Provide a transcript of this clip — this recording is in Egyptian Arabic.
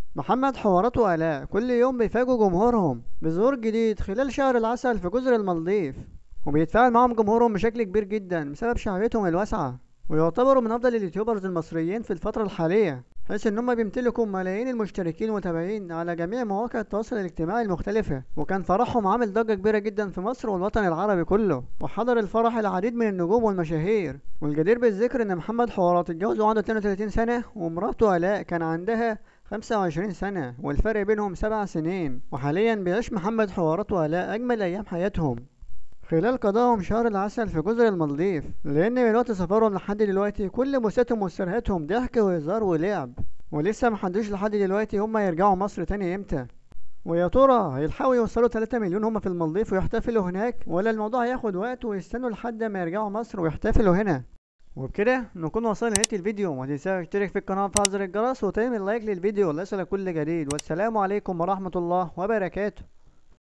محمد حوارات وآلاء كل يوم بيفاجئوا جمهورهم بظهور جديد خلال شهر العسل في جزر المالديف وبيتفاعل معهم جمهورهم بشكل كبير جدا بسبب شعبيتهم الواسعة ويعتبروا من أفضل اليوتيوبرز المصريين في الفترة الحالية حيث إن هم بيمتلكوا ملايين المشتركين المتابعين على جميع مواقع التواصل الاجتماعي المختلفة وكان فرحهم عامل ضجة كبيرة جدا في مصر والوطن العربي كله وحضر الفرح العديد من النجوم والمشاهير والجدير بالذكر إن محمد حوارات اتجوز وعنده 32 سنة ومراته آلاء كان عندها 25 سنة والفرق بينهم سبع سنين وحاليا بيعيش محمد حوارات وآلاء أجمل أيام حياتهم خلال قضائهم شهر العسل في جزر المالديف لأن من وقت سفرهم لحد دلوقتي كل بوساتهم وسرهاتهم ضحك وهزار ولعب ولسه محدش لحد دلوقتي هما يرجعوا مصر تاني امتى ويا ترى هيلحقوا يوصلوا 3 مليون هما في المالديف ويحتفلوا هناك ولا الموضوع هياخد وقت ويستنوا لحد ما يرجعوا مصر ويحتفلوا هنا وبكده نكون وصلنا لنهاية الفيديو ما تنساش تشترك في القناة وتفعل زر الجرس وتعمل لايك للفيديو ليصلك كل جديد والسلام عليكم ورحمة الله وبركاته